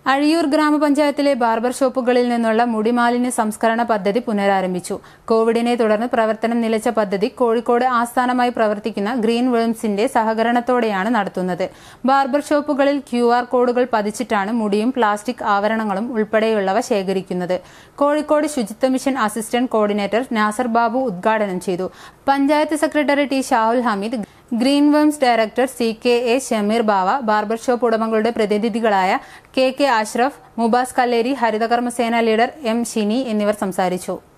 അഴിയൂർ ഗ്രാമപഞ്ചായത്തിലെ ബാർബർ ഷോപ്പുകളിൽ നിന്നുള്ള മുടിമാലിന്യ സംസ്കരണ പദ്ധതി പുനരാരംഭിച്ചു കോവിഡിനെ തുടർന്ന് പ്രവർത്തനം നിലച്ച പദ്ധതി കോഴിക്കോട് ആസ്ഥാനമായി പ്രവർത്തിക്കുന്ന ഗ്രീൻ വേംസിന്റെ സഹകരണത്തോടെയാണ് നടത്തുന്നത് ബാർബർ ഷോപ്പുകളിൽ ക്യു ആർ കോഡുകൾ പതിച്ചിട്ടാണ് മുടിയും പ്ലാസ്റ്റിക് ആവരണങ്ങളും ഉൾപ്പെടെയുള്ളവ ശേഖരിക്കുന്നത് കോഴിക്കോട് ശുചിത്വ mission assistant coordinator Nasar Babu ഉദ്ഘാടനം ചെയ്തു panchayat secretary T Shahul Hameed green worms director C K A Shameer Bava barber shop ഉടമകളുടെ പ്രതിനിധികളായ K K Ashraf Mubas Kalleri Harithakarmasena leader M Shini എന്നിവർ സംസാരിച്ചു